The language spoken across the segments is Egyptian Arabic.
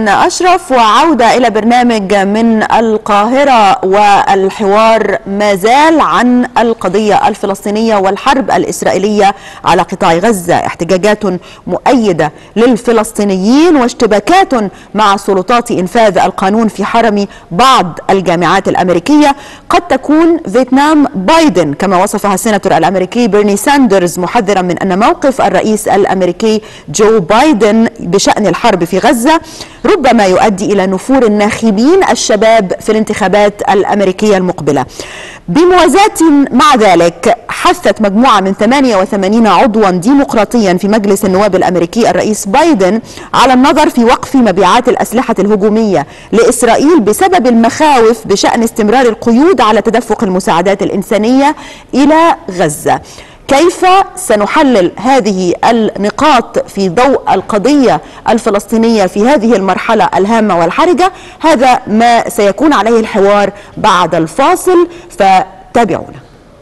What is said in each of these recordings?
أشرف وعودة إلى برنامج من القاهرة والحوار ما زال عن القضية الفلسطينية والحرب الإسرائيلية على قطاع غزة احتجاجات مؤيدة للفلسطينيين واشتباكات مع سلطات إنفاذ القانون في حرم بعض الجامعات الأمريكية قد تكون فيتنام بايدن كما وصفها السيناتور الأمريكي بيرني ساندرز محذرا من أن موقف الرئيس الأمريكي جو بايدن بشأن الحرب في غزة ربما يؤدي إلى نفور الناخبين الشباب في الانتخابات الأمريكية المقبلة بموازاة مع ذلك حثت مجموعة من 88 عضوا ديمقراطيا في مجلس النواب الأمريكي الرئيس بايدن على النظر في وقف مبيعات الأسلحة الهجومية لإسرائيل بسبب المخاوف بشأن استمرار القيود على تدفق المساعدات الإنسانية إلى غزة كيف سنحلل هذه النقاط في ضوء القضية الفلسطينية في هذه المرحلة الهامة والحرجة هذا ما سيكون عليه الحوار بعد الفاصل فتابعونا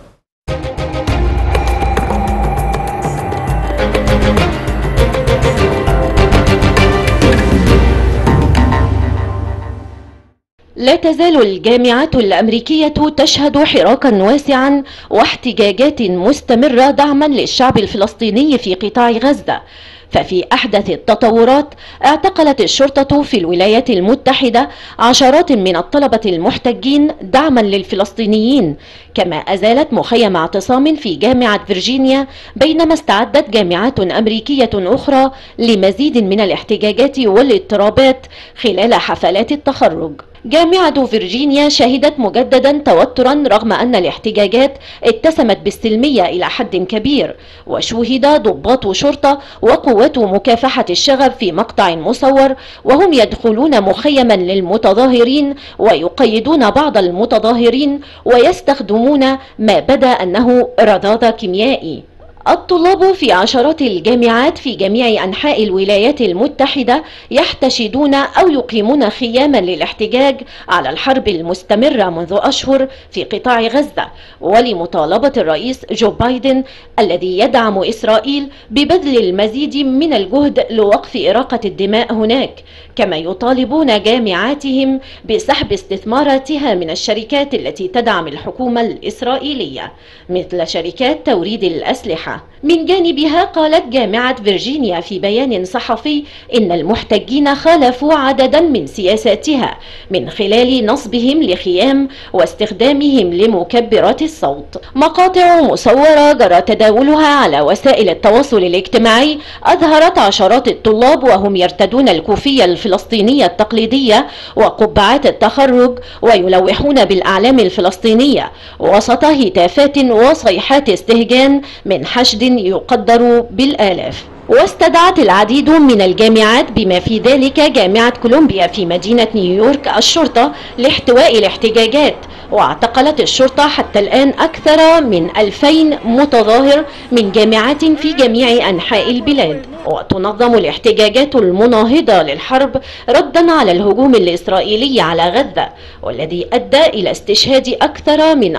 لا تزال الجامعات الأمريكية تشهد حراكا واسعا واحتجاجات مستمرة دعما للشعب الفلسطيني في قطاع غزة ففي أحدث التطورات اعتقلت الشرطة في الولايات المتحدة عشرات من الطلبة المحتجين دعما للفلسطينيين كما أزالت مخيم اعتصام في جامعة فيرجينيا بينما استعدت جامعات أمريكية أخرى لمزيد من الاحتجاجات والاضطرابات خلال حفلات التخرج جامعة فيرجينيا شهدت مجددا توترا رغم أن الاحتجاجات اتسمت بالسلمية إلى حد كبير وشوهد ضباط شرطة وقوات مكافحة الشغب في مقطع مصور وهم يدخلون مخيما للمتظاهرين ويقيدون بعض المتظاهرين ويستخدمون ما بدا أنه رذاذ كيميائي الطلاب في عشرات الجامعات في جميع أنحاء الولايات المتحدة يحتشدون أو يقيمون خياما للاحتجاج على الحرب المستمرة منذ أشهر في قطاع غزة ولمطالبة الرئيس جو بايدن الذي يدعم إسرائيل ببذل المزيد من الجهد لوقف إراقة الدماء هناك كما يطالبون جامعاتهم بسحب استثماراتها من الشركات التي تدعم الحكومة الإسرائيلية مثل شركات توريد الأسلحة من جانبها قالت جامعة فيرجينيا في بيان صحفي إن المحتجين خالفوا عددا من سياساتها من خلال نصبهم لخيام واستخدامهم لمكبرات الصوت مقاطع مصورة جرى تداولها على وسائل التواصل الاجتماعي أظهرت عشرات الطلاب وهم يرتدون الكوفية الفلسطينية التقليدية وقبعات التخرج ويلوحون بالأعلام الفلسطينية وسط هتافات وصيحات استهجان من حشد يقدر بالآلاف واستدعت العديد من الجامعات بما في ذلك جامعة كولومبيا في مدينة نيويورك الشرطة لاحتواء الاحتجاجات واعتقلت الشرطة حتى الآن أكثر من 2000 متظاهر من جامعات في جميع أنحاء البلاد وتنظم الاحتجاجات المناهضة للحرب ردا على الهجوم الإسرائيلي على غزة والذي أدى إلى استشهاد أكثر من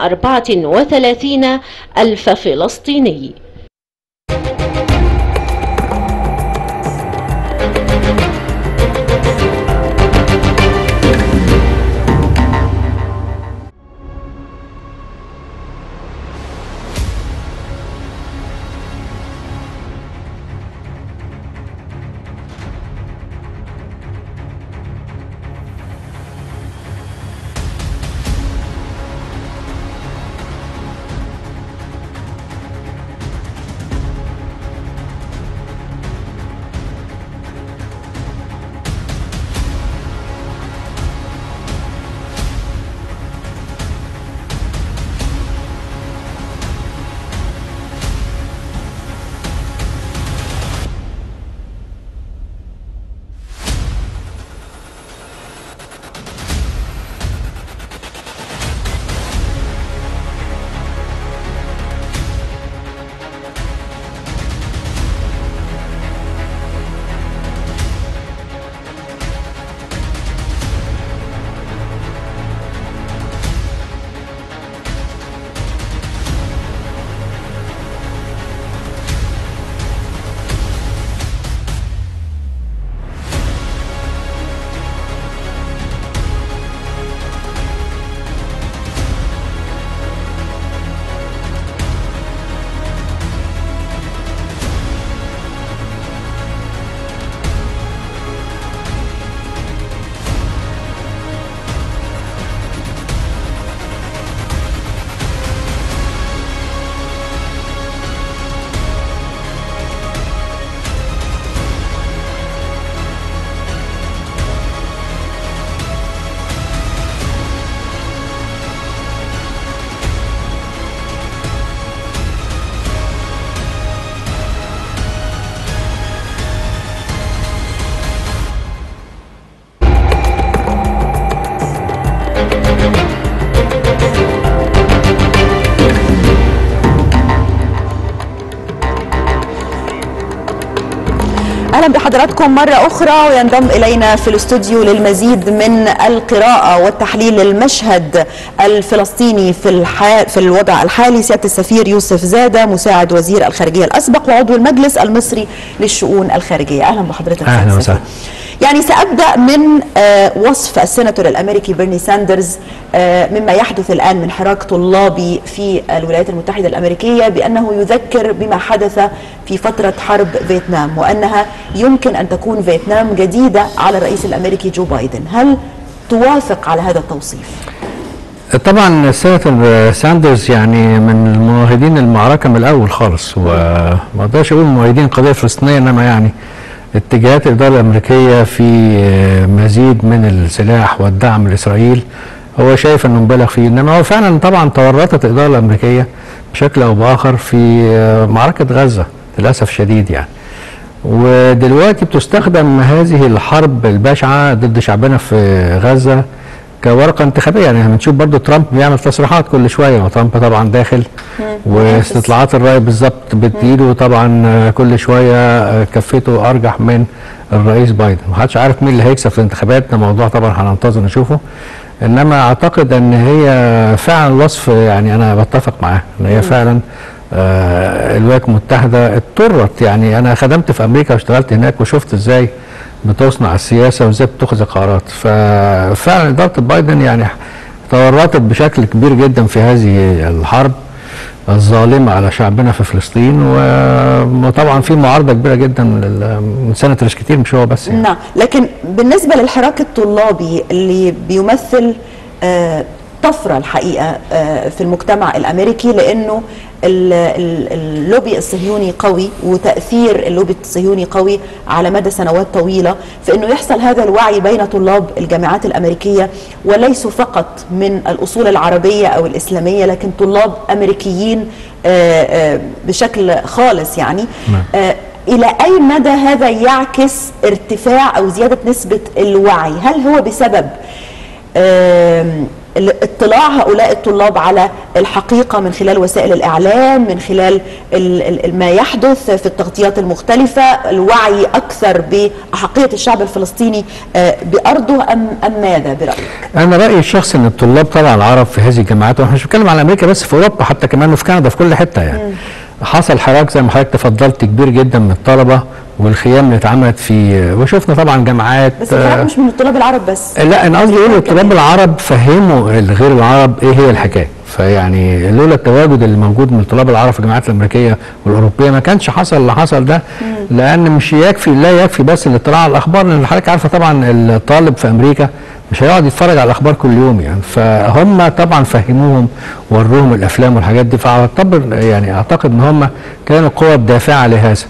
34 ألف فلسطيني اهلا بحضراتكم مره اخرى وينضم الينا في الاستوديو للمزيد من القراءه والتحليل المشهد الفلسطيني في الح... في الوضع الحالي سياده السفير يوسف زاده مساعد وزير الخارجيه الاسبق وعضو المجلس المصري للشؤون الخارجيه اهلا بحضرتك اهلا وسهلا يعني سأبدأ من وصف السيناتور الأمريكي بيرني ساندرز مما يحدث الآن من حراك طلابي في الولايات المتحدة الأمريكية بأنه يذكر بما حدث في فترة حرب فيتنام وأنها يمكن أن تكون فيتنام جديدة على الرئيس الأمريكي جو بايدن هل توافق على هذا التوصيف؟ طبعا السيناتور ساندرز يعني من المؤيدين المعركة من الأول خالص وما اقدرش أقول مؤيدين القضية الفلسطينية إنما يعني اتجاهات الإدارة الأمريكية في مزيد من السلاح والدعم لإسرائيل هو شايف أنه مبالغ فيه إنما هو فعلا طبعا تورطت الإدارة الأمريكية بشكل أو بآخر في معركة غزة للأسف شديد يعني ودلوقتي بتستخدم هذه الحرب البشعة ضد شعبنا في غزة كورقه انتخابيه يعني بنشوف برضو ترامب بيعمل تصريحات كل شويه وترامب طبعا داخل واستطلاعات الراي بالظبط بتجيله طبعا كل شويه كفته ارجح من الرئيس بايدن محدش عارف مين اللي هيكسب في الانتخابات ده موضوع طبعا هننتظر نشوفه انما اعتقد ان هي فعلا وصف يعني انا بتفق معاه ان هي فعلا آه الولايات المتحده اضطرت يعني انا خدمت في امريكا واشتغلت هناك وشفت ازاي بتصنع السياسه وازاي بتتخذ القرارات ففعلا اداره بايدن يعني تورطت بشكل كبير جدا في هذه الحرب الظالمه على شعبنا في فلسطين وطبعا في معارضه كبيره جدا من سنترز كتير مش هو بس يعني. نعم لكن بالنسبه للحراك الطلابي اللي بيمثل آه طفره الحقيقه آه في المجتمع الامريكي لانه اللوبي الصهيوني قوي وتاثير اللوبي الصهيوني قوي على مدى سنوات طويله في انه يحصل هذا الوعي بين طلاب الجامعات الامريكيه وليسوا فقط من الاصول العربيه او الاسلاميه لكن طلاب امريكيين بشكل خالص يعني الى اي مدى هذا يعكس ارتفاع او زياده نسبه الوعي هل هو بسبب اطلاع هؤلاء الطلاب على الحقيقه من خلال وسائل الاعلام من خلال ما يحدث في التغطيات المختلفه الوعي اكثر باحقيه الشعب الفلسطيني بارضه ام ام ماذا برايك؟ انا رايي الشخصي ان الطلاب طبعا العرب في هذه الجامعات واحنا مش بنتكلم على امريكا بس في اوروبا حتى كمان وفي كندا في كل حته يعني م. حصل حراك زي ما حضرتك تفضلت كبير جدا من الطلبه والخيام اللي اتعملت في وشفنا طبعا جامعات بس الحراك مش من الطلاب العرب بس لا انا قصدي اقول الطلاب العرب فهموا الغير العرب ايه هي الحكايه فيعني لولا التواجد اللي موجود من الطلاب العرب في الجامعات الامريكيه والاوروبيه ما كانش حصل اللي حصل ده مم. لان مش يكفي لا يكفي بس الاطلاع على الاخبار لان حضرتك عارفه طبعا الطالب في امريكا مش هيقعد يتفرج على الاخبار كل يوم يعني فهم طبعا فهموهم وروهم الافلام والحاجات دي فاعتبر يعني اعتقد ان هم كانوا قوه دافعه لهذا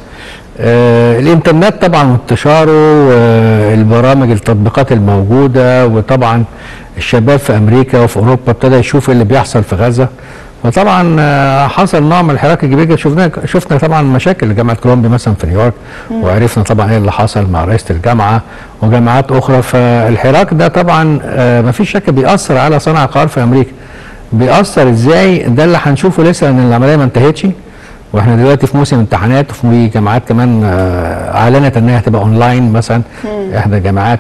آه الانترنت طبعا وانتشاره والبرامج التطبيقات الموجوده وطبعا الشباب في امريكا وفي اوروبا ابتدى يشوف اللي بيحصل في غزه فطبعا آه حصل نوع من الحراك الكبير شفنا شفنا طبعا مشاكل جامعه كولومبيا مثلا في نيويورك وعرفنا طبعا ايه اللي حصل مع رئيسه الجامعه وجامعات اخرى فالحراك ده طبعا آه ما فيش شك بيأثر على صانع القرار في امريكا بيأثر ازاي ده اللي هنشوفه لسه ان العمليه ما انتهتش واحنا دلوقتي في موسم امتحانات وفي جامعات كمان اعلنت انها هتبقى اونلاين مثلا مم. احدى الجامعات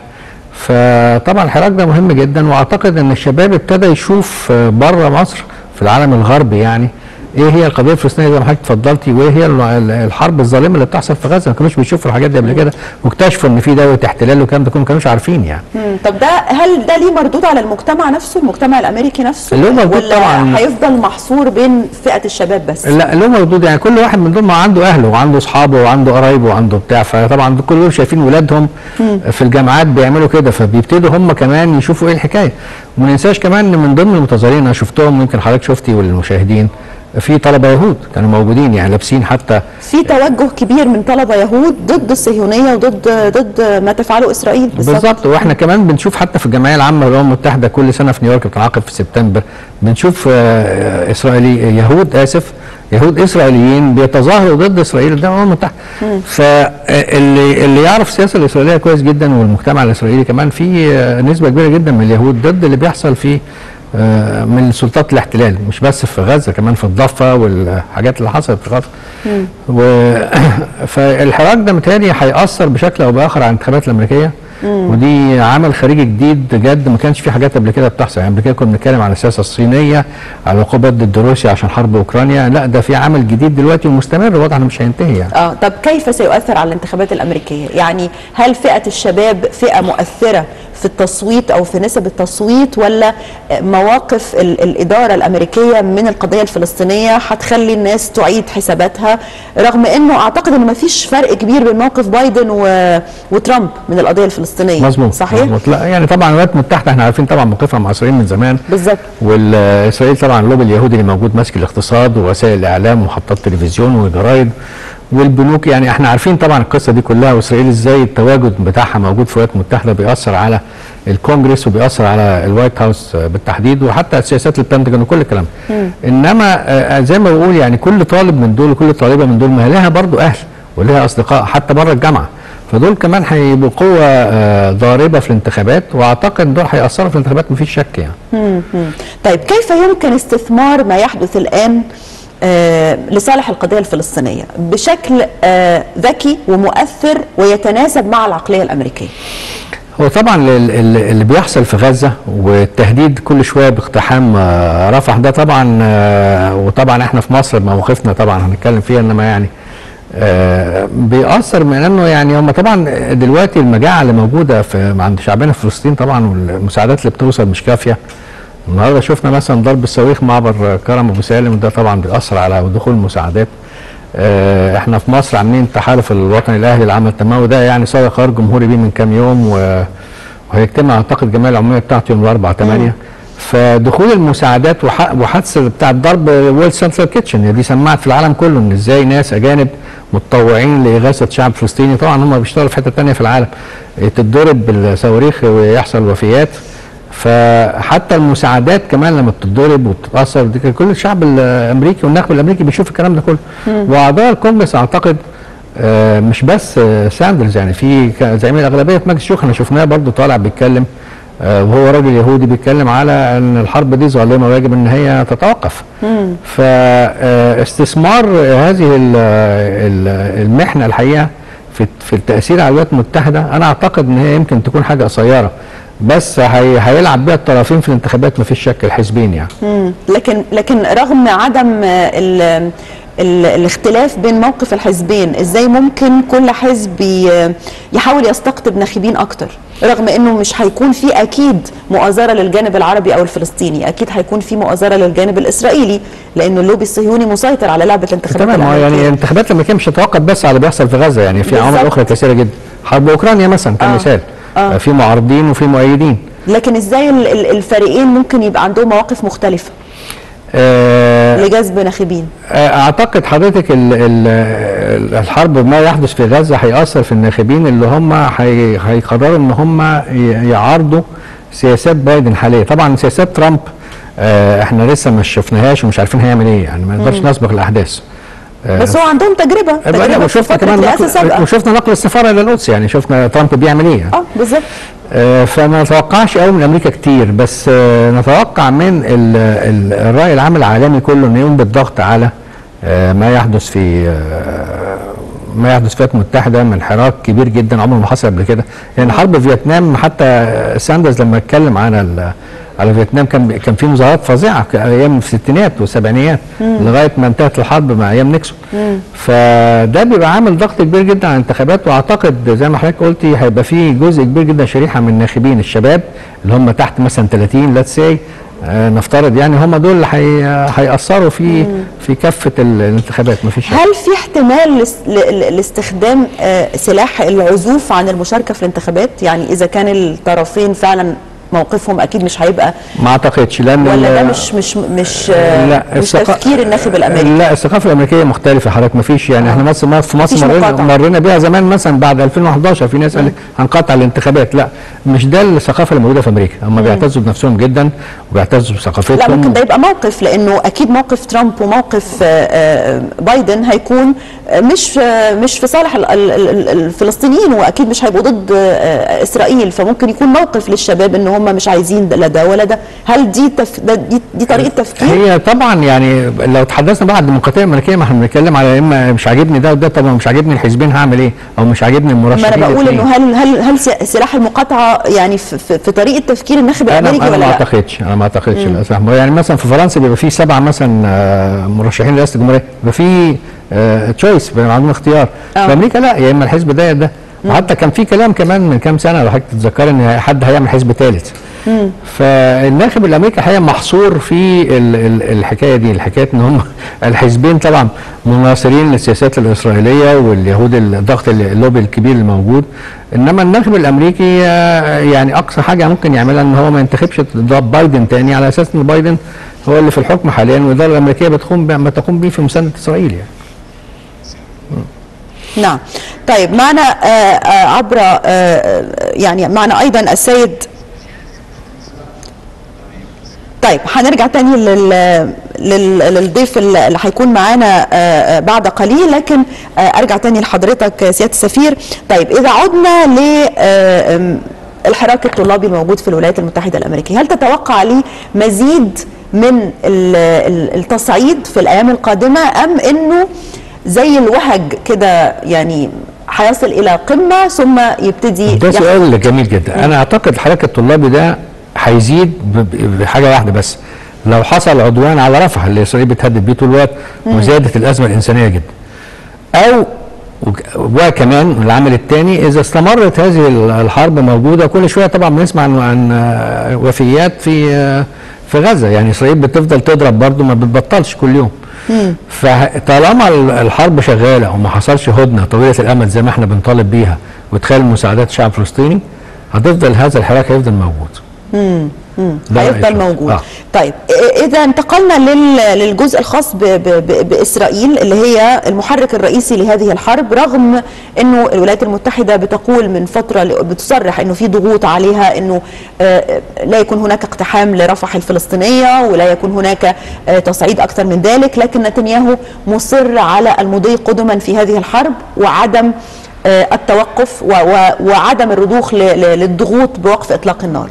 فطبعا الحراك ده مهم جدا واعتقد ان الشباب ابتدى يشوف بره مصر في العالم الغربي يعني ايه هي القضيه الفلسطينيه زي ما حضرتك اتفضلتي وايه هي الحرب الظالمه اللي بتحصل في غزه ما كانوش بيشوفوا الحاجات دي قبل كده واكتشفوا ان في دوله احتلال والكلام ده كله ما كانوش عارفين يعني مم. طب ده هل ده ليه مردود على المجتمع نفسه المجتمع الامريكي نفسه له مردود ولا طبعا هيفضل محصور بين فئه الشباب بس لا له مردود يعني كل واحد من دول ما عنده اهله وعنده اصحابه وعنده قرايبه وعنده بتاع فطبعا كل دول شايفين ولادهم في الجامعات بيعملوا كده فبيبتدوا هم كمان يشوفوا ايه الحكايه وما ننساش كمان ان من ضمن المتظاهرين انا شفتهم يمكن حضرتك شفتي والمشاهدين في طلبه يهود كانوا موجودين يعني لابسين حتى في توجه كبير من طلبه يهود ضد الصهيونيه وضد ضد ما تفعله اسرائيل بالظبط واحنا كمان بنشوف حتى في الجمعيه العامه للامم المتحده كل سنه في نيويورك بتنعقد في سبتمبر بنشوف اسرائيلي يهود اسف يهود اسرائيليين بيتظاهروا ضد اسرائيل قدام الامم المتحده فاللي اللي يعرف السياسه الاسرائيليه كويس جدا والمجتمع الاسرائيلي كمان في نسبه كبيره جدا من اليهود ضد اللي بيحصل في آه، من سلطات الاحتلال مش بس في غزه كمان في الضفه والحاجات اللي حصلت في غزه و... فالحراك ده متهيألي هيأثر بشكل او باخر على الانتخابات الامريكيه ودي عمل خارجي جديد جد ما كانش في حاجات قبل كده بتحصل يعني قبل كده كنا بنتكلم على السياسه الصينيه على العقوبات ضد روسيا عشان حرب اوكرانيا لا ده في عمل جديد دلوقتي ومستمر واضح انه مش هينتهي يعني اه طب كيف سيؤثر على الانتخابات الامريكيه؟ يعني هل فئه الشباب فئه مؤثره في التصويت او في نسب التصويت ولا مواقف ال- الاداره الامريكيه من القضيه الفلسطينيه هتخلي الناس تعيد حساباتها رغم انه اعتقد انه ما فيش فرق كبير بين موقف بايدن و... وترامب من القضيه الفلسطينيه مظبوط صحيح؟ مظبوط لا يعني طبعا الولايات المتحده احنا عارفين طبعا موقفها مع اسرائيل من زمان بالظبط والاسرائيل طبعا اللوبي اليهودي اللي موجود ماسك الاقتصاد ووسائل الاعلام ومحطات تلفزيون وجرايد والبنوك يعني احنا عارفين طبعا القصه دي كلها واسرائيل ازاي التواجد بتاعها موجود في الولايات المتحده بيأثر على الكونجرس وبيأثر على الوايت هاوس بالتحديد وحتى سياسات البنتاجون وكل الكلام انما آه، زي ما بقول يعني كل طالب من دول وكل طالبه من دول ما لها برضو اهل ولها اصدقاء حتى بره الجامعه فدول كمان هيبقوا قوه آه، ضاربه في الانتخابات واعتقد دول هيأثروا في الانتخابات مفيش شك يعني مم. طيب كيف يمكن استثمار ما يحدث الآن آه لصالح القضية الفلسطينية بشكل آه ذكي ومؤثر ويتناسب مع العقلية الأمريكية هو طبعا ال- ال- اللي بيحصل في غزه والتهديد كل شويه باقتحام آه، رفح ده طبعا آه، وطبعا احنا في مصر موقفنا طبعا هنتكلم فيها انما يعني آه، بيأثر من انه يعني هم طبعا دلوقتي المجاعه اللي موجوده في عند شعبنا في فلسطين طبعا والمساعدات اللي بتوصل مش كافيه النهارده شفنا مثلا ضرب الصواريخ معبر كرم ابو سالم وده طبعا بيأثر على دخول المساعدات آه، احنا في مصر عاملين التحالف الوطني الاهلي للعمل التنموي ده يعني صار قرار جمهوري بيه من كام يوم و- وهيجتمع اعتقد الجمعيه العموميه بتاعته يوم الاربعاء 8 فدخول المساعدات وح- وحادثه بتاع الضرب وورلد سنترال كيتشن دي سمعت في العالم كله ان ازاي ناس اجانب متطوعين لاغاثه شعب فلسطيني طبعا هم بيشتغلوا في حته ثانيه في العالم تتضرب بالصواريخ ويحصل وفيات فحتى المساعدات كمان لما بتتضرب وبتتاثر دي كان كل الشعب الامريكي والنخب الامريكي بيشوف الكلام ده كله واعضاء الكونجرس اعتقد آه، مش بس آه، ساندرز يعني في ك- زعيم الاغلبيه في مجلس الشيوخ احنا شفناه برضه طالع بيتكلم آه، وهو راجل يهودي بيتكلم على ان الحرب دي ظالمه ويجب ان هي تتوقف فاستثمار هذه ال- ال- المحنه الحقيقه في في التاثير على الولايات المتحده انا اعتقد ان هي يمكن تكون حاجه قصيره بس هي هيلعب بيها الطرفين في الانتخابات ما فيش شك الحزبين يعني مم. لكن لكن رغم عدم آه، ال ال الاختلاف بين موقف الحزبين ازاي ممكن كل حزب ي- يحاول يستقطب ناخبين اكتر رغم انه مش هيكون في اكيد مؤازره للجانب العربي او الفلسطيني اكيد هيكون في مؤازره للجانب الاسرائيلي لانه اللوبي الصهيوني مسيطر على لعبه الانتخابات تمام هو يعني الأمريكية. الانتخابات الامريكيه مش هتتوقف بس على اللي بيحصل في غزه يعني في عوامل بالظبط. اخرى كثيره جدا حرب اوكرانيا مثلا آه. كمثال آه. في معارضين وفي مؤيدين لكن ازاي ال- ال- الفريقين ممكن يبقى عندهم مواقف مختلفه آه، لجذب ناخبين اعتقد حضرتك ال ال الحرب ما يحدث في غزه هيأثر في الناخبين اللي هم هي- هيقرروا ان هم ي- يعارضوا سياسات بايدن حاليا طبعا سياسات ترامب آه، احنا لسه مش شفناهاش ومش عارفين هيعمل ايه يعني ما نقدرش نسبق الاحداث آه، بس هو عندهم تجربه بقى- تجربه في وشفنا فتره كمان رئاسه نقل سابقه وشفنا نقل السفاره الى القدس يعني شفنا ترامب بيعمل ايه يعني. اه بالظبط آه، فما نتوقعش قوي من امريكا كتير بس آه، نتوقع من ال- ال- الراي العام العالمي كله انه يقوم بالضغط على آه، ما يحدث في آه، ما يحدث في الولايات المتحده من حراك كبير جدا عمره ما حصل قبل كده يعني حرب فيتنام حتى ساندرز لما اتكلم على ال- على فيتنام كان كان في مظاهرات فظيعه ك- ايام في الستينات والسبعينات لغايه ما انتهت الحرب مع ايام نيكسون فده بيبقى عامل ضغط كبير جدا على الانتخابات واعتقد زي ما حضرتك قلتي هيبقى في جزء كبير جدا شريحه من الناخبين الشباب اللي هم تحت مثلا 30 ليتس سي نفترض يعني هم دول اللي هي- هيأثروا في في كافه ال- الانتخابات مفيش شك. هل في احتمال لاس- ل- ل- لاستخدام آه، سلاح العزوف عن المشاركه في الانتخابات يعني اذا كان الطرفين فعلا موقفهم اكيد مش هيبقى ما اعتقدش لان ولا ده ال- مش مش مش آه، لا مش الثقا- تفكير الناخب الامريكي لا الثقافه الامريكيه مختلفه حضرتك ما فيش يعني احنا مصر ما- في مصر مفيش مرينا, مقاطعة. مرينا بيها زمان مثلا بعد 2011 في ناس قال لك هنقاطع الانتخابات لا مش ده الثقافه اللي موجوده في امريكا هم بيعتزوا بنفسهم جدا وبيعتزوا بثقافتهم لا ممكن ده يبقى موقف لانه اكيد موقف ترامب وموقف آه، آه، بايدن هيكون مش مش في صالح ال- ال- ال- الفلسطينيين واكيد مش هيبقوا ضد آه، اسرائيل فممكن يكون موقف للشباب ان هم مش عايزين لا ده ولا ده هل دي تف... ده دي, دي طريقه تفكير هي طبعا يعني لو تحدثنا بقى عن الديمقراطيه الامريكيه ما احنا بنتكلم على اما مش عاجبني ده وده طب مش عاجبني الحزبين هعمل ايه او مش عاجبني ما المرشحين انا بقول الاتنين. انه هل هل هل س- سلاح المقاطعه يعني في, في, في طريقه تفكير الناخب انا الامريكي انا ولا ما لا؟ اعتقدش انا ما اعتقدش للاسف يعني مثلا في فرنسا بيبقى في سبعه مثلا آه، مرشحين لرئاسه الجمهوريه بيبقى في تشويس بيبقى عندهم اختيار آه. في امريكا لا يا اما الحزب ده يا ده وحتى كان في كلام كمان من كام سنه لو حضرتك تتذكر ان حد هيعمل حزب ثالث فالناخب الامريكي الحقيقه محصور في ال- ال- الحكايه دي الحكايه ان هم الحزبين طبعا مناصرين للسياسات الاسرائيليه واليهود الضغط اللوبي الكبير الموجود انما الناخب الامريكي آه، يعني اقصى حاجه ممكن يعملها ان هو ما ينتخبش ضد بايدن تاني على اساس ان بايدن هو اللي في الحكم حاليا والاداره الامريكيه بتقوم ب- ما تقوم به في مسانده اسرائيل يعني نعم طيب معنا آه، آه، عبر آه، يعني معنا ايضا السيد طيب هنرجع تاني لل... لل... للضيف اللي اللي هيكون معانا آه، آه، بعد قليل لكن آه، ارجع تاني لحضرتك آه، سياده السفير طيب اذا عدنا ل آه، آم، الحراك الطلابي الموجود في الولايات المتحده الامريكيه هل تتوقع لي مزيد من ال- ال- التصعيد في الايام القادمه ام انه زي الوهج كده يعني هيصل الى قمه ثم يبتدي ده يخ- سؤال جميل جدا انا اعتقد الحراك الطلابي ده هيزيد ب- ب- بحاجه واحده بس لو حصل عدوان على رفح اللي اسرائيل بتهدد بيه طول الوقت وزادت الازمه الانسانيه جدا او وك- وكمان العامل الثاني اذا استمرت هذه ال- الحرب موجوده كل شويه طبعا بنسمع عن عن آه، وفيات في آه، في غزه يعني اسرائيل بتفضل تضرب برضه ما بتبطلش كل يوم فطالما ال- الحرب شغاله وما حصلش هدنه طويله الامد زي ما احنا بنطالب بيها وتخيل مساعدات الشعب الفلسطيني هتفضل هذا الحراك هيفضل موجود ده رأيي هيفضل الشخصي. موجود آه. طيب إ- اذا انتقلنا لل- للجزء الخاص ب ب ب باسرائيل اللي هي المحرك الرئيسي لهذه الحرب رغم انه الولايات المتحده بتقول من فتره ل- بتصرح انه في ضغوط عليها انه آه، لا يكون هناك اقتحام لرفح الفلسطينيه ولا يكون هناك آه، تصعيد اكثر من ذلك لكن نتنياهو مصر على المضي قدما في هذه الحرب وعدم آه، التوقف و- و- وعدم الرضوخ ل- ل- للضغوط بوقف اطلاق النار.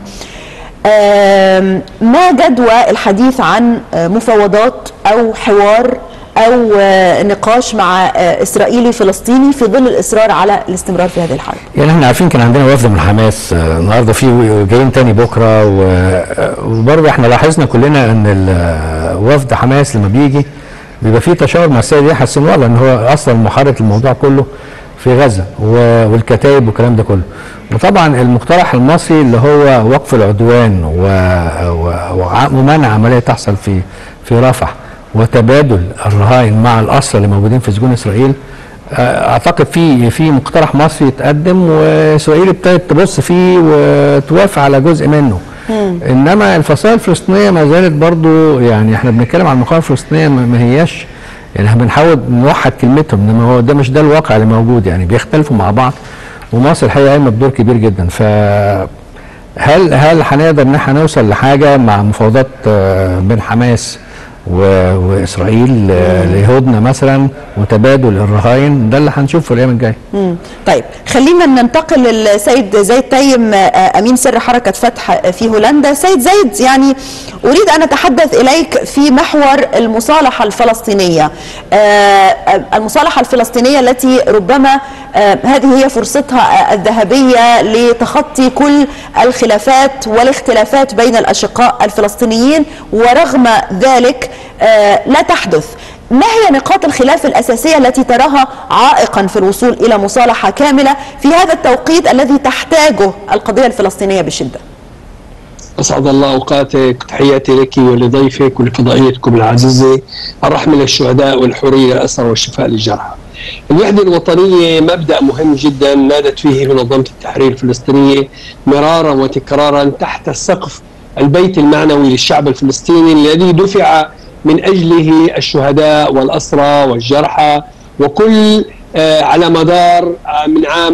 آم، ما جدوى الحديث عن آه، مفاوضات او حوار او آه، نقاش مع آه، اسرائيلي فلسطيني في ظل الاصرار على الاستمرار في هذه الحرب؟ يعني احنا عارفين كان عندنا وفد من حماس آه، النهارده في جايين تاني بكره و- آه، وبرضه احنا لاحظنا كلنا ان ال- وفد حماس لما بيجي بيبقى فيه تشاور مع السيد يحيى السنوار لان هو اصلا محرك الموضوع كله في غزه و- والكتائب والكلام ده كله وطبعا المقترح المصري اللي هو وقف العدوان و- و- وع- ومنع عمليه تحصل في في رفح وتبادل الرهائن مع الاسرى اللي موجودين في سجون اسرائيل اعتقد في في مقترح مصري يتقدم واسرائيل ابتدت تبص فيه وتوافق على جزء منه انما الفصائل الفلسطينيه ما زالت برضو يعني احنا بنتكلم عن المقاومه الفلسطينيه ما ما هياش يعني احنا بنحاول نوحد كلمتهم انما هو ده مش ده الواقع اللي موجود يعني بيختلفوا مع بعض ومصر الحقيقه قايمه بدور كبير جدا ف هل هل هنقدر ان احنا نوصل لحاجه مع مفاوضات آه، بين حماس و- واسرائيل آه، لهدنه مثلا وتبادل الرهائن ده اللي هنشوفه في الايام الجايه مم. طيب خلينا ننتقل للسيد زيد تايم آه، امين سر حركه فتح آه، في هولندا سيد زيد يعني اريد ان اتحدث اليك في محور المصالحه الفلسطينيه آه، آه، المصالحه الفلسطينيه التي ربما آه، هذه هي فرصتها آه، الذهبيه لتخطي كل الخلافات والاختلافات بين الاشقاء الفلسطينيين ورغم ذلك آه، لا تحدث ما هي نقاط الخلاف الأساسية التي تراها عائقا في الوصول إلى مصالحة كاملة في هذا التوقيت الذي تحتاجه القضية الفلسطينية بشدة أسعد الله أوقاتك تحياتي لك ولضيفك ولفضائيتكم العزيزة الرحمة للشهداء والحرية للأسرى والشفاء للجرحى الوحدة الوطنية مبدأ مهم جدا نادت فيه منظمة التحرير الفلسطينية مرارا وتكرارا تحت سقف البيت المعنوي للشعب الفلسطيني الذي دفع من أجله الشهداء والأسرى والجرحى وكل آه، على مدار آه، من عام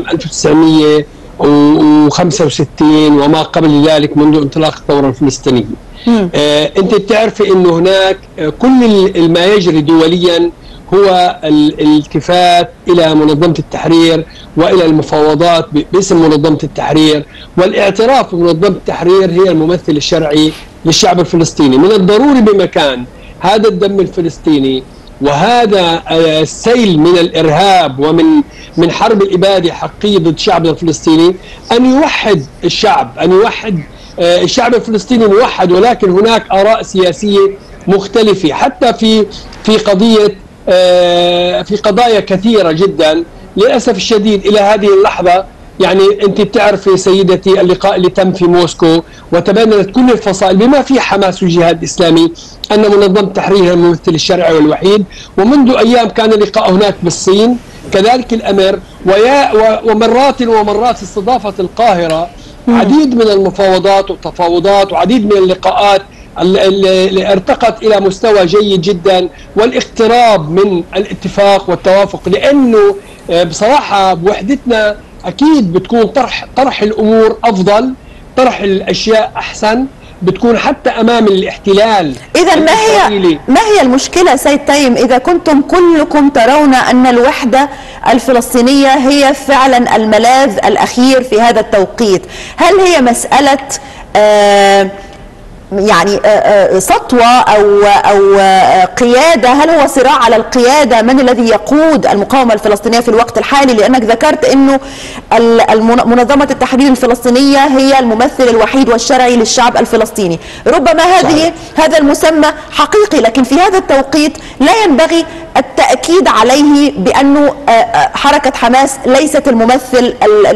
1965 وما قبل ذلك منذ انطلاق الثورة الفلسطينية آه، انت بتعرفي انه هناك آه، كل ال- ما يجري دوليا هو الالتفات الى منظمه التحرير والى المفاوضات باسم منظمه التحرير والاعتراف بمنظمه التحرير هي الممثل الشرعي للشعب الفلسطيني من الضروري بمكان هذا الدم الفلسطيني وهذا السيل من الارهاب ومن من حرب الاباده حقيقيه ضد الشعب الفلسطيني ان يوحد الشعب ان يوحد الشعب الفلسطيني موحد ولكن هناك اراء سياسيه مختلفه حتى في في قضيه في قضايا كثيره جدا للاسف الشديد الى هذه اللحظه يعني انت بتعرفي سيدتي اللقاء اللي تم في موسكو وتبنت كل الفصائل بما في حماس والجهاد الاسلامي ان منظمه التحرير هي الممثل الشرعي والوحيد ومنذ ايام كان اللقاء هناك بالصين كذلك الامر ويا ومرات ومرات استضافت القاهره عديد من المفاوضات والتفاوضات وعديد من اللقاءات اللي ارتقت الى مستوى جيد جدا والاقتراب من الاتفاق والتوافق لانه بصراحه بوحدتنا اكيد بتكون طرح طرح الامور افضل طرح الاشياء احسن بتكون حتى امام الاحتلال اذا ما هي ما هي المشكله سيد تيم اذا كنتم كلكم ترون ان الوحده الفلسطينيه هي فعلا الملاذ الاخير في هذا التوقيت هل هي مساله آه يعني سطوة أو أو قيادة هل هو صراع على القيادة من الذي يقود المقاومة الفلسطينية في الوقت الحالي لأنك ذكرت أنه منظمة التحرير الفلسطينية هي الممثل الوحيد والشرعي للشعب الفلسطيني ربما هذه صحيح. هذا المسمى حقيقي لكن في هذا التوقيت لا ينبغي التأكيد عليه بأنه حركة حماس ليست الممثل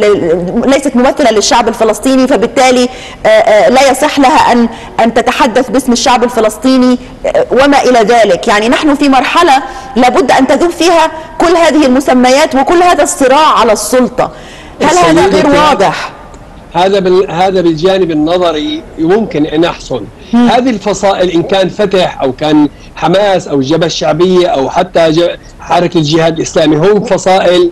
ليست ممثلة للشعب الفلسطيني فبالتالي لا يصح لها أن أن تتحدث باسم الشعب الفلسطيني وما إلى ذلك يعني نحن في مرحلة لابد أن تذوب فيها كل هذه المسميات وكل هذا الصراع على السلطة هل هذا غير واضح؟ هذا بال... هذا بالجانب النظري ممكن ان يحصل هذه الفصائل ان كان فتح او كان حماس او الجبهه الشعبيه او حتى ج... حركه الجهاد الاسلامي هم فصائل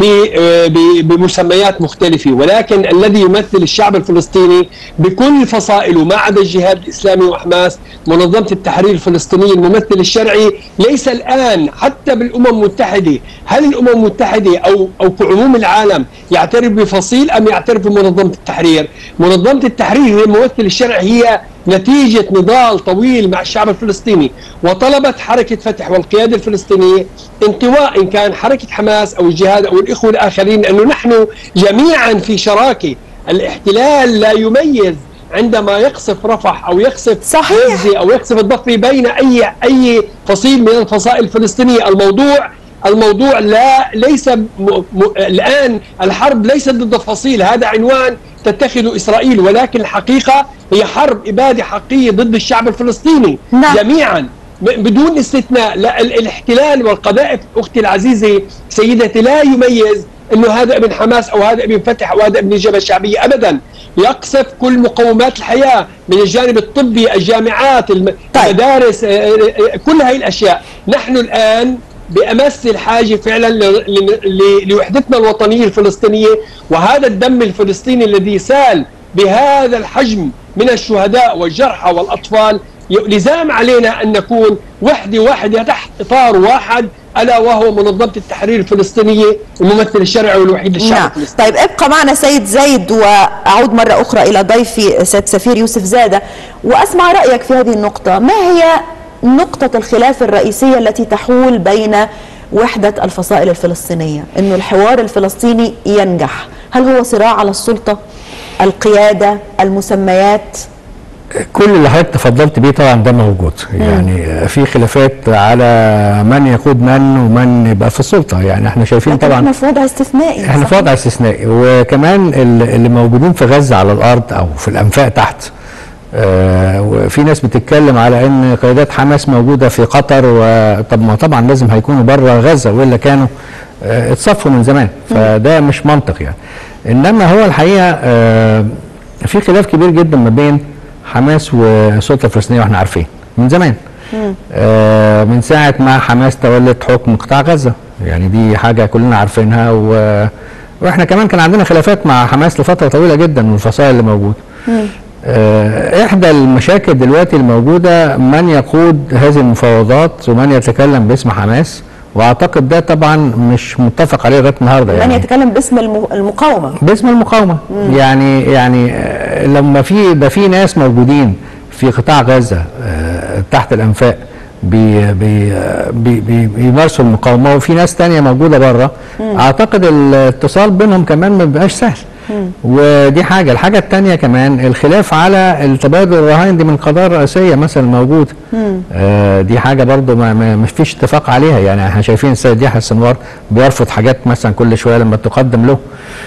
بمسميات مختلفة ولكن الذي يمثل الشعب الفلسطيني بكل فصائله ما عدا الجهاد الإسلامي وحماس منظمة التحرير الفلسطينية الممثل الشرعي ليس الآن حتى بالأمم المتحدة هل الأمم المتحدة أو أو كعموم العالم يعترف بفصيل أم يعترف بمنظمة التحرير منظمة التحرير هي الممثل الشرعي هي نتيجة نضال طويل مع الشعب الفلسطيني وطلبت حركة فتح والقيادة الفلسطينية انطواء إن كان حركة حماس أو الجهاد أو الإخوة الآخرين أنه نحن جميعا في شراكة الاحتلال لا يميز عندما يقصف رفح او يقصف صحيح او يقصف الضفه بين اي اي فصيل من الفصائل الفلسطينيه الموضوع الموضوع لا ليس م... م... الان الحرب ليست ضد الفصيل هذا عنوان تتخذه اسرائيل ولكن الحقيقه هي حرب اباده حقيقيه ضد الشعب الفلسطيني نعم. جميعا بدون استثناء لا الاحتلال والقذائف اختي العزيزه سيدتي لا يميز انه هذا ابن حماس او هذا ابن فتح او هذا ابن الجبهه الشعبيه ابدا يقصف كل مقومات الحياه من الجانب الطبي الجامعات المدارس كل هاي الاشياء نحن الان بامس الحاجه فعلا لوحدتنا الوطنيه الفلسطينيه وهذا الدم الفلسطيني الذي سال بهذا الحجم من الشهداء والجرحى والاطفال لزام علينا ان نكون وحده واحده تحت اطار واحد الا وهو منظمه التحرير الفلسطينيه الممثل الشرعي والوحيد للشعب نعم. الفلسطيني. طيب ابقى معنا سيد زيد واعود مره اخرى الى ضيفي سيد سفير يوسف زاده واسمع رايك في هذه النقطه، ما هي نقطه الخلاف الرئيسيه التي تحول بين وحده الفصائل الفلسطينيه؟ انه الحوار الفلسطيني ينجح، هل هو صراع على السلطه؟ القياده، المسميات؟ كل اللي حضرتك تفضلت بيه طبعا ده موجود يعني في خلافات على من يقود من ومن يبقى في السلطه يعني احنا شايفين لكن طبعا احنا في وضع استثنائي احنا في صح؟ وضع استثنائي وكمان ال- اللي موجودين في غزه على الارض او في الانفاق تحت آه وفي ناس بتتكلم على ان قيادات حماس موجوده في قطر وطب ما طبعا لازم هيكونوا بره غزه والا كانوا آه اتصفوا من زمان فده مش منطق يعني انما هو الحقيقه آه في خلاف كبير جدا ما بين حماس والسلطه الفلسطينيه واحنا عارفين من زمان آه من ساعه ما حماس تولت حكم قطاع غزه يعني دي حاجه كلنا عارفينها و واحنا كمان كان عندنا خلافات مع حماس لفتره طويله جدا من الفصائل اللي موجوده آه، احدى المشاكل دلوقتي الموجوده من يقود هذه المفاوضات ومن يتكلم باسم حماس واعتقد ده طبعا مش متفق عليه لغايه النهارده من يعني يتكلم باسم الم- المقاومه باسم المقاومه يعني يعني آه، لما في يبقى في ناس موجودين في قطاع غزه آه، تحت الانفاق بي بي آه، بي بي بيمارسوا المقاومه وفي ناس تانية موجوده بره اعتقد الاتصال بينهم كمان ما بيبقاش سهل ودي حاجه الحاجه التانية كمان الخلاف على التبادل الرهائن دي من القضايا الرئيسيه مثلا موجوده آه دي حاجه برضو ما, ما ما فيش اتفاق عليها يعني احنا شايفين السيد يحيى السنوار بيرفض حاجات مثلا كل شويه لما تقدم له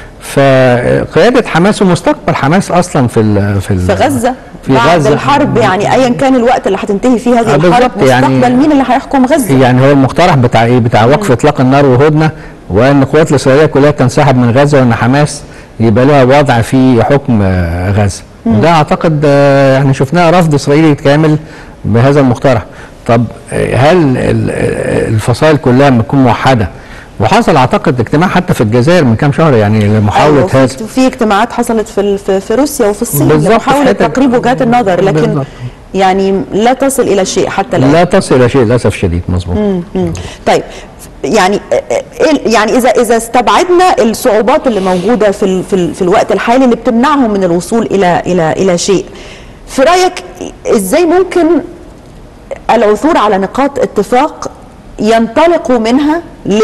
فقياده حماس ومستقبل حماس اصلا في ال في, ال في غزه في بعد غزة. الحرب يعني ايا كان الوقت اللي هتنتهي فيه هذه آه، الحرب بالظبط، يعني- مستقبل مين اللي هيحكم غزه يعني هو المقترح بتاع ايه بتاع وقف اطلاق النار وهدنه وان القوات الاسرائيليه كلها تنسحب من غزه وان حماس يبقى لها وضع في حكم آه، غزه وده اعتقد آه، احنا شفناه رفض اسرائيلي كامل بهذا المقترح طب آه، هل ال- آه، الفصائل كلها لما تكون موحده وحصل اعتقد اجتماع حتى في الجزائر من كام شهر يعني لمحاوله أيوة هذا في, في اجتماعات حصلت في ال- في, في روسيا وفي الصين بالظبط، لمحاوله في حتة- تقريب وجهات النظر لكن بالظبط. يعني لا تصل الى شيء حتى الان لا تصل الى شيء للاسف الشديد مظبوط مم. طيب يعني إيه- يعني اذا اذا استبعدنا الصعوبات اللي موجوده في ال- في, ال- في الوقت الحالي اللي بتمنعهم من الوصول الى الى الى شيء في رايك ازاي ممكن العثور على نقاط اتفاق ينطلقوا منها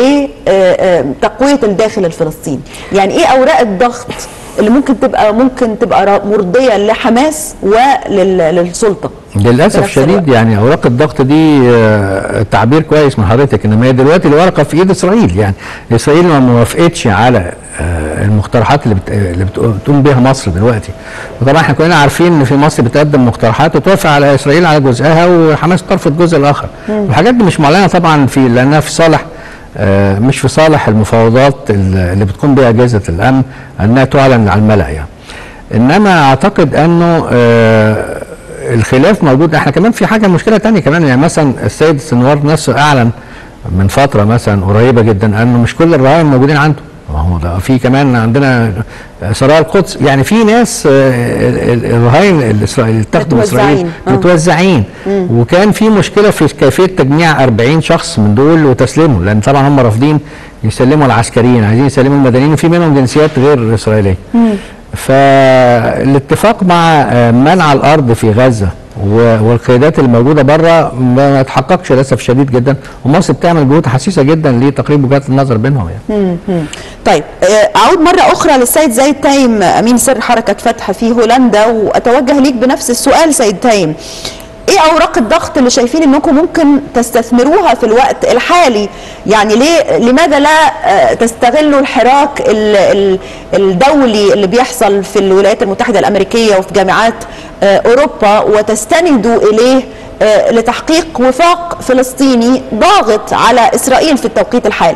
لتقويه الداخل الفلسطيني يعني ايه اوراق الضغط اللي ممكن تبقى ممكن تبقى را- مرضيه لحماس وللسلطه للاسف في نفس الشديد الوقت. يعني اوراق الضغط دي آه، تعبير كويس من حضرتك انما هي دلوقتي الورقه في ايد اسرائيل يعني اسرائيل ما موافقتش على آه، المقترحات اللي بت... اللي بت- بتقوم بها مصر دلوقتي وطبعا احنا كلنا عارفين ان في مصر بتقدم مقترحات وتوافق على اسرائيل على جزءها وحماس ترفض جزء الاخر الحاجات دي مش معلنه طبعا في لانها في صالح آه، مش في صالح المفاوضات اللي بتقوم بها اجهزه الامن انها تعلن على الملا يعني انما اعتقد انه آه، الخلاف موجود احنا كمان في حاجه مشكله تانية كمان يعني مثلا السيد سنوار نفسه اعلن من فتره مثلا قريبه جدا انه مش كل الرهائن موجودين عنده ما هو ده في كمان عندنا سرايا القدس يعني في ناس آه، ال- ال- الرهائن الاسرائيلي اللي بتاخده اسرائيل متوزعين. آه. متوزعين وكان في مشكله في كيفيه تجميع 40 شخص من دول وتسليمهم لان طبعا هم رافضين يسلموا العسكريين عايزين يسلموا المدنيين وفي منهم جنسيات غير اسرائيليه فالاتفاق مع آه، منع الارض في غزه و- والقيادات اللي موجوده بره ما اتحققش للاسف شديد جدا ومصر بتعمل جهود حسيسه جدا لتقريب وجهات النظر بينهم يعني طيب آه، اعود مره اخرى للسيد زايد تايم امين سر حركه فتح في هولندا واتوجه ليك بنفس السؤال سيد تايم ايه اوراق الضغط اللي شايفين انكم ممكن تستثمروها في الوقت الحالي يعني ليه لماذا لا آه، تستغلوا الحراك ال- ال- الدولي اللي بيحصل في الولايات المتحده الامريكيه وفي جامعات آه، اوروبا وتستندوا اليه آه، لتحقيق وفاق فلسطيني ضاغط على اسرائيل في التوقيت الحالي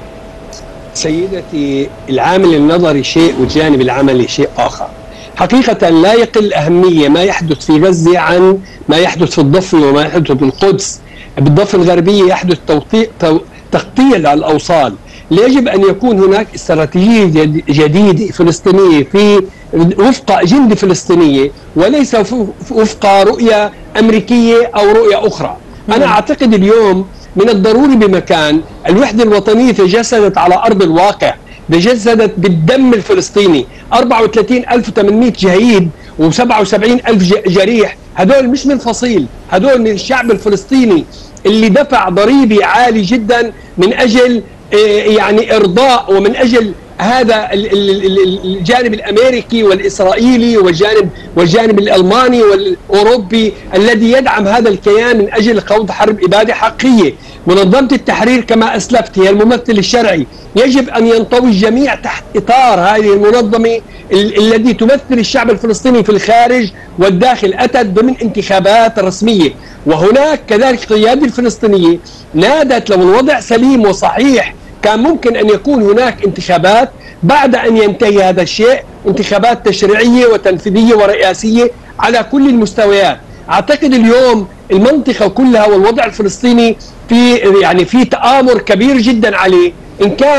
سيدتي العامل النظري شيء والجانب العملي شيء آخر حقيقة لا يقل أهمية ما يحدث في غزة عن ما يحدث في الضفة وما يحدث في القدس بالضفة الغربية يحدث توطي- تو- تقطيع للأوصال يجب أن يكون هناك استراتيجية جد- جديدة فلسطينية في وفق أجندة فلسطينية وليس ف- وفق رؤية أمريكية أو رؤية أخرى أنا أعتقد اليوم من الضروري بمكان الوحدة الوطنية تجسدت على أرض الواقع تجسدت بالدم الفلسطيني 34800 شهيد و77000 جريح هدول مش من فصيل هدول من الشعب الفلسطيني اللي دفع ضريبة عالي جدا من أجل آه، يعني إرضاء ومن أجل هذا ال- ال- ال- الجانب الامريكي والاسرائيلي والجانب والجانب الالماني والاوروبي الذي يدعم هذا الكيان من اجل خوض حرب اباده حقيقيه، منظمه التحرير كما اسلفت هي الممثل الشرعي، يجب ان ينطوي الجميع تحت اطار هذه المنظمه ال- الذي تمثل الشعب الفلسطيني في الخارج والداخل اتت ضمن انتخابات رسميه، وهناك كذلك القياده الفلسطينيه نادت لو الوضع سليم وصحيح كان ممكن ان يكون هناك انتخابات بعد ان ينتهي هذا الشيء انتخابات تشريعيه وتنفيذيه ورئاسيه على كل المستويات اعتقد اليوم المنطقه كلها والوضع الفلسطيني في يعني في تآمر كبير جدا عليه ان كان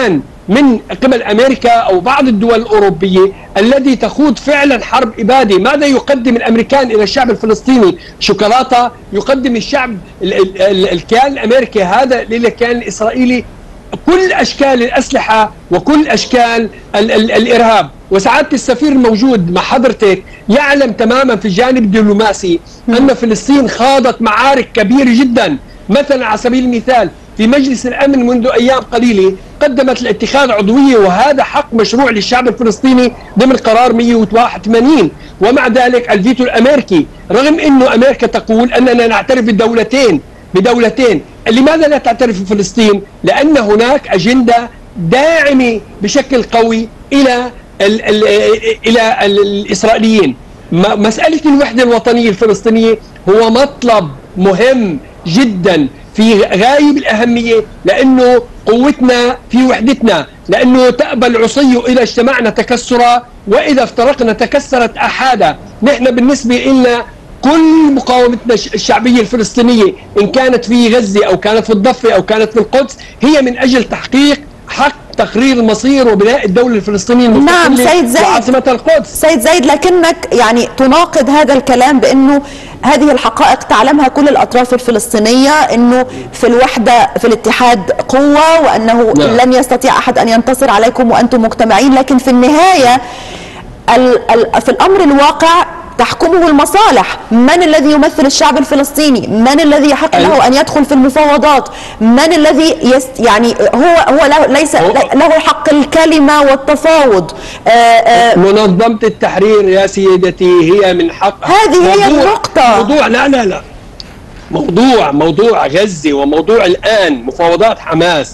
من قبل امريكا او بعض الدول الاوروبيه الذي تخوض فعلا حرب اباده، ماذا يقدم الامريكان الى الشعب الفلسطيني؟ شوكولاته، يقدم الشعب ال- ال- ال- الكيان الامريكي هذا للكيان الاسرائيلي كل اشكال الاسلحه وكل اشكال ال ال الارهاب وسعاده السفير الموجود مع حضرتك يعلم تماما في الجانب الدبلوماسي ان فلسطين خاضت معارك كبيره جدا مثلا على سبيل المثال في مجلس الامن منذ ايام قليله قدمت لاتخاذ عضويه وهذا حق مشروع للشعب الفلسطيني ضمن قرار 181 ومع ذلك الفيتو الامريكي رغم انه امريكا تقول اننا نعترف بالدولتين بدولتين لماذا لا تعترف فلسطين لان هناك اجنده داعمه بشكل قوي الى ال ال الى ال الاسرائيليين م- مساله الوحده الوطنيه الفلسطينيه هو مطلب مهم جدا في غايه بالاهميه لانه قوتنا في وحدتنا لانه تأبى العصي اذا اجتمعنا تكسرا واذا افترقنا تكسرت احادا نحن بالنسبه لنا كل مقاومتنا الش- الشعبيه الفلسطينيه ان كانت في غزه او كانت في الضفه او كانت في القدس هي من اجل تحقيق حق تقرير المصير وبناء الدوله الفلسطينيه نعم، المستقلة سيد زايد. وعاصمه القدس سيد زايد لكنك يعني تناقض هذا الكلام بانه هذه الحقائق تعلمها كل الاطراف الفلسطينيه انه في الوحده في الاتحاد قوه وانه نعم. لن يستطيع احد ان ينتصر عليكم وانتم مجتمعين لكن في النهايه ال ال في الامر الواقع تحكمه المصالح من الذي يمثل الشعب الفلسطيني من الذي يحق ال- له ان يدخل في المفاوضات من الذي يست يعني هو هو له ليس هو- له حق الكلمه والتفاوض آه، آه، منظمه التحرير يا سيدتي هي من حق هذه هي موضوع- النقطة. موضوع لا لا لا موضوع موضوع غزه وموضوع الان مفاوضات حماس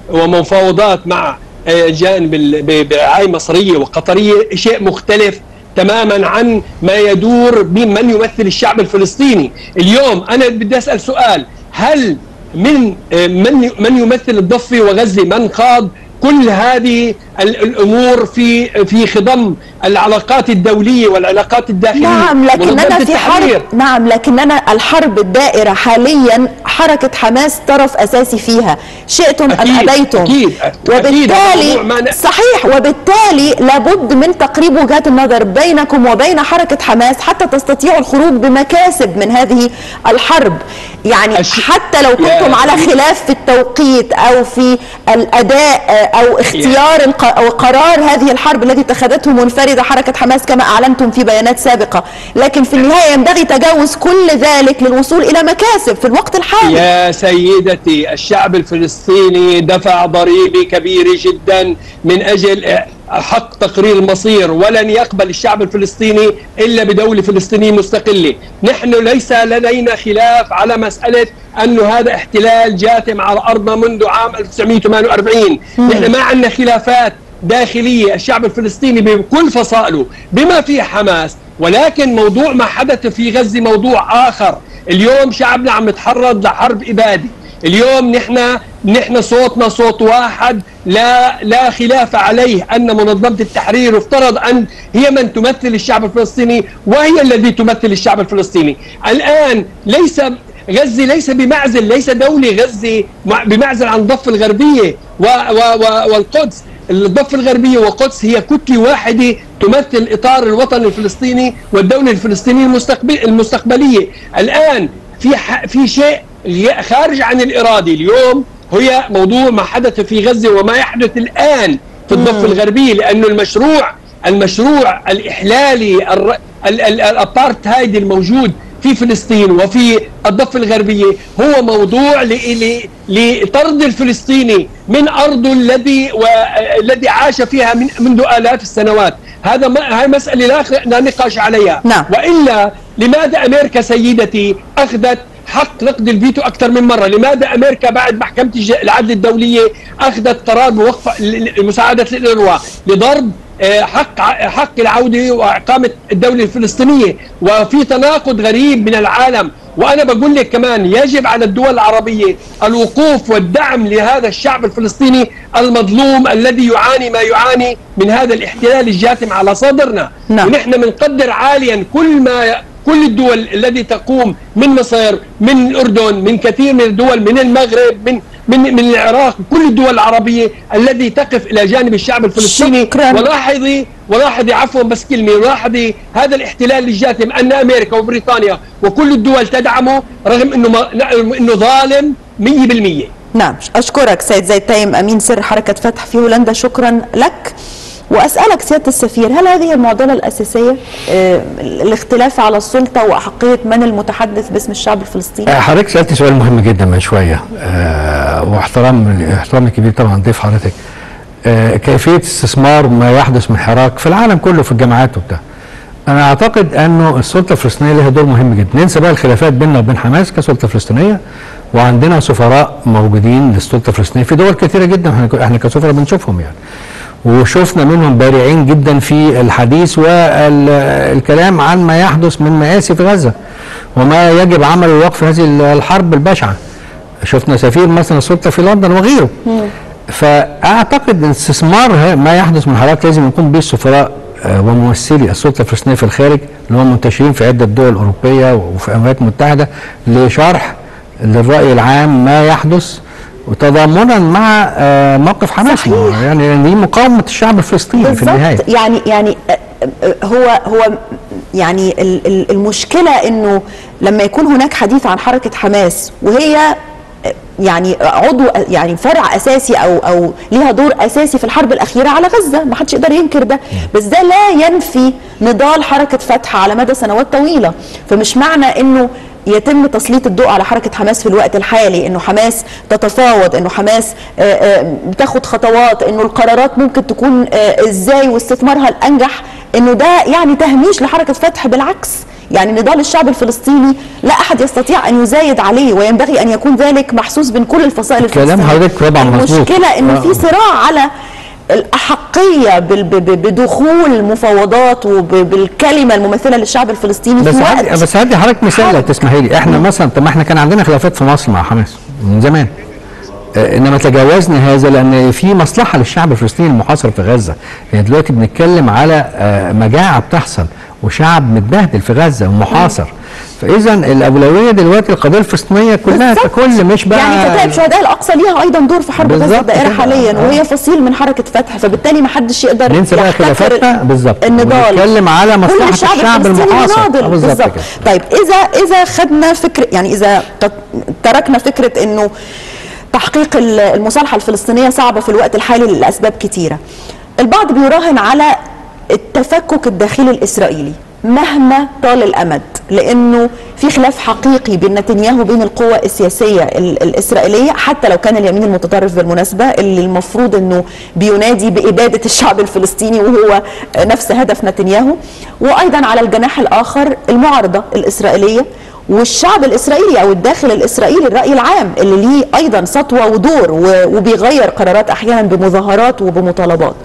ومفاوضات مع آه، جانب ال- ب- برعايه مصريه وقطريه شيء مختلف تماما عن ما يدور بمن يمثل الشعب الفلسطيني اليوم انا بدي اسال سؤال هل من آه، من من يمثل الضفه وغزه من خاض كل هذه ال- الامور في في خضم العلاقات الدوليه والعلاقات الداخليه نعم لكننا منظمة في التحرير. حرب نعم لكننا الحرب الدائرة حاليا حركة حماس طرف أساسي فيها شئتم أم أكيد، أبيتم أكيد، أكيد، هذا وبالتالي موضوع ما ن- صحيح وبالتالي لابد من تقريب وجهات النظر بينكم وبين حركة حماس حتى تستطيعوا الخروج بمكاسب من هذه الحرب يعني الش- حتى لو يا كنتم على سيدي. خلاف في التوقيت أو في الأداء آه، أو اختيار الق- أو قرار هذه الحرب التي اتخذته منفردة حركة حماس كما أعلنتم في بيانات سابقة لكن في النهاية ينبغي تجاوز كل ذلك للوصول إلى مكاسب في الوقت الحالي يا سيدتي الشعب الفلسطيني دفع ضريبة كبيرة جدا من أجل حق تقرير المصير ولن يقبل الشعب الفلسطيني إلا بدولة فلسطينية مستقلة نحن ليس لدينا خلاف على مسألة أنه هذا احتلال جاثم على أرضنا منذ عام 1948 نحن ما عندنا خلافات داخلية الشعب الفلسطيني بكل فصائله بما فيه حماس ولكن موضوع ما حدث في غزة موضوع آخر اليوم شعبنا عم يتحرض لحرب إبادة اليوم نحن نحن صوتنا صوت واحد لا لا خلاف عليه ان منظمه التحرير افترض ان هي من تمثل الشعب الفلسطيني وهي الذي تمثل الشعب الفلسطيني الان ليس غزه ليس بمعزل ليس دوله غزه مع- بمعزل عن الضفه الغربيه و و و والقدس الضفه الغربيه والقدس هي كتله واحده تمثل الاطار الوطني الفلسطيني والدوله الفلسطينيه المستقبل المستقبليه الان في ح- في شيء غ- خارج عن الإرادة اليوم هي موضوع ما حدث في غزة وما يحدث الآن في الضفة الغربية لأنه المشروع المشروع الإحلالي الر- ال- ال- الأبارتهايد الموجود في فلسطين وفي الضفة الغربية هو موضوع ل- ل- لطرد الفلسطيني من أرضه الذي والذي عاش فيها من منذ آلاف السنوات هذا ما هاي مسألة لا لا نقاش عليها نعم. والا لماذا امريكا سيدتي اخذت حق نقد الفيتو اكثر من مره، لماذا امريكا بعد محكمه الج- العدل الدوليه اخذت قرار بوقف ل- ل- مساعده الانروا لضرب آه، حق ع- حق العوده واقامه الدوله الفلسطينيه، وفي تناقض غريب من العالم، وانا بقول لك كمان يجب على الدول العربيه الوقوف والدعم لهذا الشعب الفلسطيني المظلوم الذي يعاني ما يعاني من هذا الاحتلال الجاثم على صدرنا، نعم. ونحن بنقدر عاليا كل ما كل الدول التي تقوم من مصر من الأردن من كثير من الدول من المغرب من من من العراق وكل الدول العربيه الذي تقف الى جانب الشعب الفلسطيني شكراً. ولاحظي ولاحظي عفوا بس كلمه لاحظي هذا الاحتلال الجاثم ان امريكا وبريطانيا وكل الدول تدعمه رغم انه ما انه ظالم 100% نعم أشكرك سيد زيد تايم أمين سر حركة فتح في هولندا شكرا لك وأسألك سيادة السفير هل هذه المعضلة الأساسية آه، الاختلاف على السلطة وأحقية من المتحدث باسم الشعب الفلسطيني آه، حضرتك سالت سؤال مهم جدا من شويه آه واحترام احترامي كبير طبعا ضيف حضرتك آه كيفيه استثمار ما يحدث من حراك في العالم كله في الجامعات وبتاع انا اعتقد انه السلطه الفلسطينيه لها دور مهم جدا ننسى بقى الخلافات بيننا وبين حماس كسلطه فلسطينيه وعندنا سفراء موجودين للسلطه الفلسطينيه في دول كثيره جدا احنا احنا كسفراء بنشوفهم يعني وشفنا منهم بارعين جدا في الحديث والكلام عن ما يحدث من مآسي في غزة وما يجب عمله لوقف هذه الحرب البشعة شفنا سفير مثلا السلطة في لندن وغيره فأعتقد ان استثمار ه- ما يحدث من حراك لازم يكون به السفراء آه، وممثلي السلطة الفلسطينية في الخارج اللي هم منتشرين في عدة دول أوروبية وفي الولايات المتحدة لشرح للرأي العام ما يحدث وتضامنا مع آه، موقف حماس صحيح. ما هو يعني لأن دي مقاومة الشعب الفلسطيني في النهاية بالظبط يعني يعني آه، آه، هو هو يعني ال- ال- المشكله انه لما يكون هناك حديث عن حركه حماس وهي آه، يعني عضو يعني فرع اساسي او او ليها دور اساسي في الحرب الاخيره على غزه ما حدش يقدر ينكر ده بس ده لا ينفي نضال حركه فتح على مدى سنوات طويله فمش معنى انه يتم تسليط الضوء على حركه حماس في الوقت الحالي انه حماس تتفاوض انه حماس آه، آه، بتاخد خطوات انه القرارات ممكن تكون آه، ازاي واستثمارها الانجح انه ده يعني تهميش لحركه فتح بالعكس يعني نضال الشعب الفلسطيني لا احد يستطيع ان يزايد عليه وينبغي ان يكون ذلك محسوس بين كل الفصائل كلام الفلسطينية حضرتك طبعاً مظبوط. المشكله انه آه. في صراع على الأحقية بال- ب- ب- بدخول مفاوضات وبالكلمة الممثلة للشعب الفلسطيني بس في هدي وقت بس هدي حضرتك مثال لو حرب. تسمحي لي احنا مثلا طب ما احنا كان عندنا خلافات في مصر مع حماس من زمان آه، انما تجاوزنا هذا لان في مصلحه للشعب الفلسطيني المحاصر في غزه يعني دلوقتي بنتكلم على آه، مجاعه بتحصل وشعب متبهدل في غزه ومحاصر فاذا الاولويه دلوقتي القضيه الفلسطينيه كلها بالظبط. ككل مش بقى يعني كتائب شهداء الاقصى ليها ايضا دور في حرب غزه بالظبط الدائره كده. حاليا آه. وهي فصيل من حركه فتح فبالتالي ما حدش يقدر ننسى بقى يحتكر خلافاتنا بالظبط النضال ونتكلم على كل مصلحه الشعب الشعب الفلسطيني المحاصر مناضل آه، بالظبط كده. طيب اذا اذا خدنا فكره يعني اذا ت- تركنا فكره انه تحقيق ال- المصالحه الفلسطينيه صعبه في الوقت الحالي لاسباب كتيره البعض بيراهن على التفكك الداخلي الاسرائيلي مهما طال الامد لانه في خلاف حقيقي بين نتنياهو وبين القوى السياسيه ال- الاسرائيليه حتى لو كان اليمين المتطرف بالمناسبه اللي المفروض انه بينادي باباده الشعب الفلسطيني وهو نفس هدف نتنياهو وايضا على الجناح الاخر المعارضه الاسرائيليه والشعب الاسرائيلي او الداخل الاسرائيلي الراي العام اللي ليه ايضا سطوه ودور و- وبيغير قرارات احيانا بمظاهرات وبمطالبات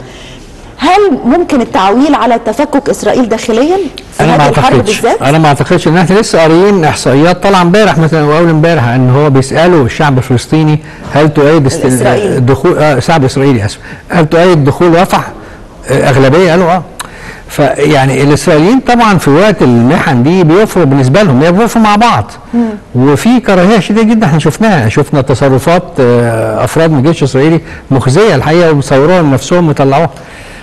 هل ممكن التعويل على تفكك اسرائيل داخليا في انا ما هذه الحرب اعتقدش بالذات؟ انا ما اعتقدش ان احنا لسه قاريين احصائيات طالعه امبارح مثلا واول امبارح ان هو بيسالوا الشعب الفلسطيني هل تؤيد است- الإسرائيلي. الدخول آه الشعب الاسرائيلي اسف هل تؤيد دخول رفح آه اغلبيه قالوا اه فيعني الاسرائيليين طبعا في وقت المحن دي بيوفروا بالنسبه لهم بيوفروا مع بعض وفي كراهيه شديده جدا احنا شفناها شفنا تصرفات آه، افراد من الجيش الاسرائيلي مخزيه الحقيقه وبيصوروها لنفسهم ويطلعوها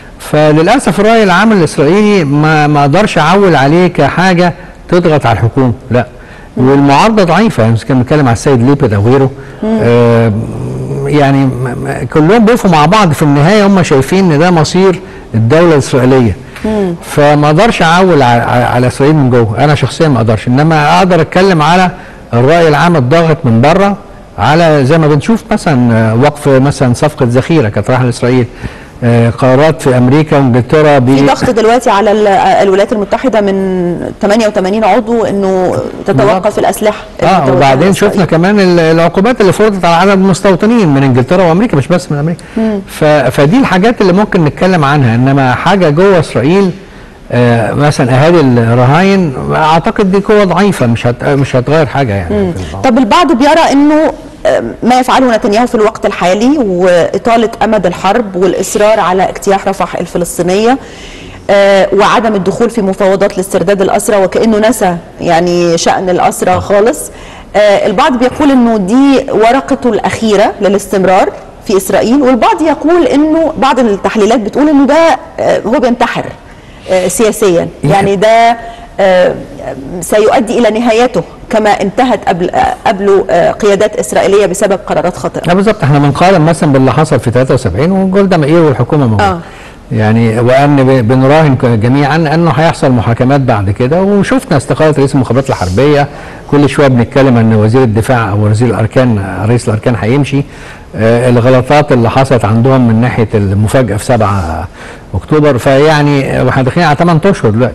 فللاسف الراي العام الاسرائيلي ما ما اقدرش اعول عليه كحاجه تضغط على الحكومه لا والمعارضه ضعيفه يعني كان بنتكلم على السيد ليبت او غيره آه يعني م- م- كلهم بيقفوا مع بعض في النهايه هم شايفين ان ده مصير الدوله الاسرائيليه فما اقدرش اعول على, على اسرائيل من جوه انا شخصيا ما اقدرش انما اقدر اتكلم على الراي العام الضاغط من بره على زي ما بنشوف مثلا آه، وقف مثلا صفقه ذخيره كانت رايحه لاسرائيل آه، قرارات في امريكا وانجلترا في ب- ضغط دلوقتي على ال- الولايات المتحده من 88 عضو انه تتوقف الاسلحه اه المتوجهة وبعدين لإسرائيل. شفنا كمان ال- العقوبات اللي فرضت على عدد المستوطنين من انجلترا وامريكا مش بس من امريكا ف... فدي الحاجات اللي ممكن نتكلم عنها انما حاجه جوه اسرائيل آه مثلا اهالي الرهاين اعتقد دي قوه ضعيفه مش هت... مش هتغير حاجه يعني في الموضوع. طب البعض بيرى انه آم، ما يفعله نتنياهو في الوقت الحالي واطاله امد الحرب والاصرار على اجتياح رفح الفلسطينيه آه، وعدم الدخول في مفاوضات لاسترداد الاسرى وكانه نسى يعني شان الاسرى خالص آه، البعض بيقول انه دي ورقته الاخيره للاستمرار في اسرائيل والبعض يقول انه بعض التحليلات بتقول انه ده آه، هو بينتحر آه، سياسيا يعني ده آه، سيؤدي الى نهايته كما انتهت قبل آه، قبله آه، قيادات اسرائيليه بسبب قرارات خاطئه لا بالظبط احنا بنقارن مثلا باللي حصل في 73 وجولدا مائير والحكومه موجوده آه. يعني وان ب- بنراهن ك- جميعا انه هيحصل محاكمات بعد كده وشفنا استقاله رئيس المخابرات الحربيه كل شويه بنتكلم ان وزير الدفاع او وزير الاركان رئيس الاركان هيمشي آه الغلطات اللي حصلت عندهم من ناحيه المفاجاه في 7 اكتوبر فيعني واحنا داخلين على 8 اشهر دلوقتي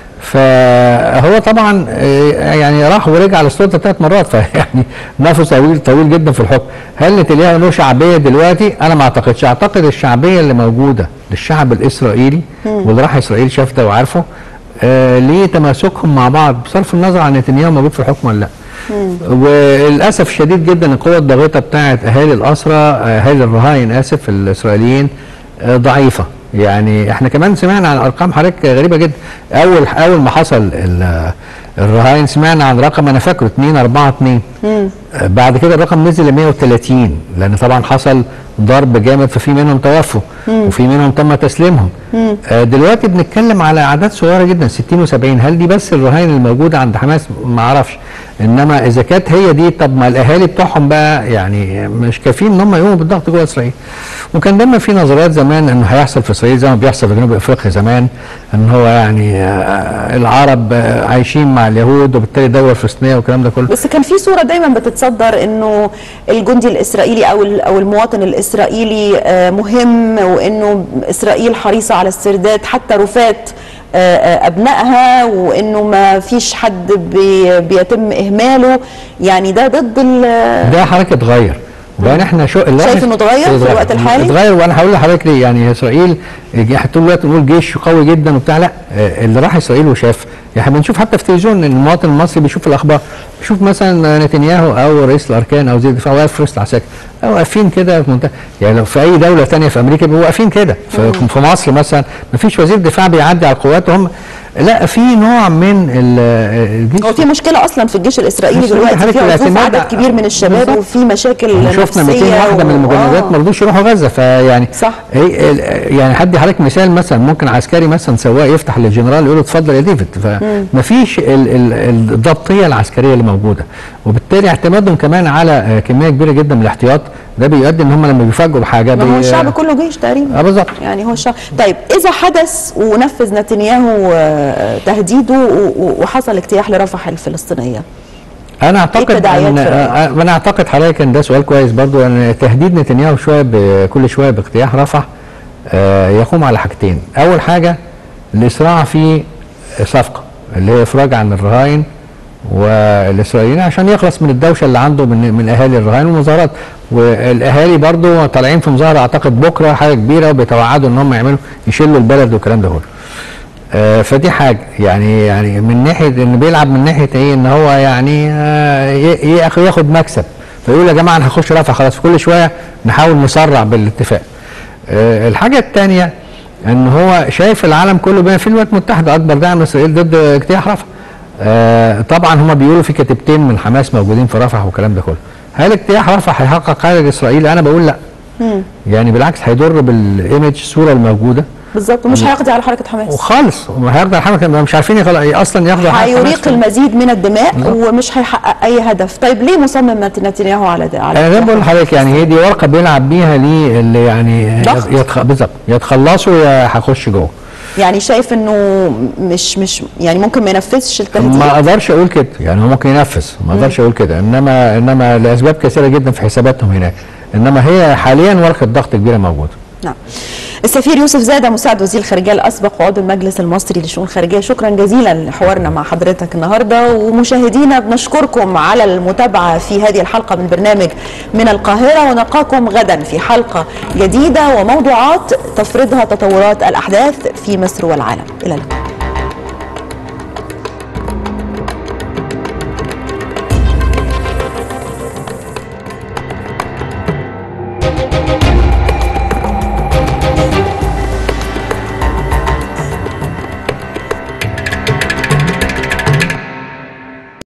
فهو طبعا آه، يعني راح ورجع للسلطه ثلاث مرات فيعني نفسه طويل طويل جدا في الحكم هل نتنياهو له شعبيه دلوقتي انا ما اعتقدش اعتقد الشعبيه اللي موجوده للشعب الاسرائيلي واللي راح اسرائيل شاف ده وعارفه آه ليه تماسكهم مع بعض بصرف النظر عن نتنياهو موجود في الحكم ولا لا وللاسف الشديد جدا القوه الضاغطه بتاعت اهالي الاسرى اهالي الرهاين اسف الاسرائيليين آه، ضعيفه يعني احنا كمان سمعنا عن ارقام حضرتك غريبه جدا اول اول ما حصل ال- الرهاين سمعنا عن رقم انا فاكره 2 4 2 آه، بعد كده الرقم نزل ل 130 لان طبعا حصل ضرب جامد ففي منهم توفوا وفي منهم تم تسليمهم آه، دلوقتي بنتكلم على اعداد صغيره جدا 60 و70 هل دي بس الرهاين الموجوده عند حماس ما اعرفش انما اذا كانت هي دي طب ما الاهالي بتوعهم بقى يعني مش كافيين ان هم يقوموا بالضغط جوه اسرائيل وكان دايما في نظريات زمان انه هيحصل في اسرائيل زي ما بيحصل في جنوب افريقيا زمان ان هو يعني آه، العرب آه، عايشين مع اليهود وبالتالي دوله فلسطينيه والكلام ده كله بس كان في صوره دايما بتتصدر انه الجندي الاسرائيلي او ال- او المواطن الاسرائيلي آه، مهم وانه اسرائيل حريصه على استرداد حتى رفات آه، آه، ابنائها وانه ما فيش حد بي- بيتم اهماله يعني ده ضد ال- ده حركه اتغير وبعدين احنا شو اللي شايف احنا- إنه اتغير في الوقت الحالي؟ اتغير وانا هقول لحضرتك ليه يعني اسرائيل احنا طول الوقت نقول جيش قوي جدا وبتاع لا آه، اللي راح اسرائيل وشاف يعني احنا بنشوف حتى في التلفزيون ان المواطن المصري بيشوف الاخبار بيشوف مثلا نتنياهو او رئيس الاركان او وزير الدفاع واقف في وسط العساكر او واقفين كده في منتهى يعني لو في اي دوله ثانيه في امريكا بيبقوا واقفين كده في, في مصر مثلا ما فيش وزير دفاع بيعدي على القوات وهم لا في نوع من ال- الجيش هو في مشكله اصلا في الجيش الاسرائيلي بس دلوقتي حضرتك في عزوف الاعتماد عدد كبير من الشباب بالظبط. وفي مشاكل احنا شفنا 200 نفسية واحده من و- المجندات آه. ما رضوش يروحوا غزه فيعني صح. هي ال- يعني هدي حضرتك مثال مثلا ممكن عسكري مثلا سواق يفتح للجنرال يقول له اتفضل يا ديفيد فما فيش ال- ال- الضبطيه العسكريه اللي موجوده وبالتالي اعتمادهم كمان على آه، كميه كبيره جدا من الاحتياط ده بيؤدي ان هم لما بيفاجئوا بحاجه ما هو بي- الشعب كله جيش تقريبا اه بالظبط يعني هو الشعب طيب اذا حدث ونفذ نتنياهو آه، تهديده و- و- وحصل اجتياح لرفح الفلسطينيه انا اعتقد التداعيات ان في الرأي؟ آه، آه، انا اعتقد حضرتك ان ده سؤال كويس برضو ان تهديد نتنياهو شويه ب- كل شويه باجتياح رفح آه، يقوم على حاجتين اول حاجه الاسراع في صفقه اللي هي افراج عن الرهائن والاسرائيليين عشان يخلص من الدوشه اللي عنده من من اهالي الرهائن والمظاهرات والاهالي برضو طالعين في مظاهره اعتقد بكره حاجه كبيره وبيتوعدوا ان هم يعملوا يشيلوا البلد والكلام ده كله آه، فدي حاجه يعني يعني من ناحيه ان بيلعب من ناحيه ايه ان هو يعني آه، ي- ياخ- ياخد مكسب فيقول يا جماعه انا هخش رفع خلاص كل شويه نحاول نسرع بالاتفاق آه، الحاجه الثانيه ان هو شايف العالم كله بما فيه الولايات المتحده اكبر داعم لاسرائيل ضد اجتياح رفح آه، طبعا هم بيقولوا في كتيبتين من حماس موجودين في رفح والكلام ده كله هل اجتياح رفح هيحقق حاجه لاسرائيل انا بقول لا يعني بالعكس هيضر بالايمج الصوره الموجوده بالظبط ومش هيقضي على حركه حماس وخالص هيرضى الحركه كانوا مش عارفين يخلق اصلا ياخدوا حركة هيريق حماس. المزيد من الدماء ومش هيحقق اي هدف طيب ليه مصمم نت- نتنياهو على ده على انا زي ما بقول اجتياح لحضرتك يعني هي دي ورقه بيلعب بيها ليه اللي يعني ضغط. يتخ... بالظبط يتخلصوا يا هخش جوه يعني شايف انه مش مش يعني ممكن ما ينفذش التهديد ما اقدرش اقول كده يعني هو ممكن ينفذ ما اقدرش اقول كده انما انما لاسباب كثيره جدا في حساباتهم هناك انما هي حاليا ورقه ضغط كبيره موجوده نعم السفير يوسف زاده مساعد وزير الخارجيه الاسبق وعضو المجلس المصري للشؤون الخارجيه شكرا جزيلا لحوارنا مع حضرتك النهارده ومشاهدينا بنشكركم على المتابعه في هذه الحلقه من برنامج من القاهره ونلقاكم غدا في حلقه جديده وموضوعات تفرضها تطورات الاحداث في مصر والعالم الى اللقاء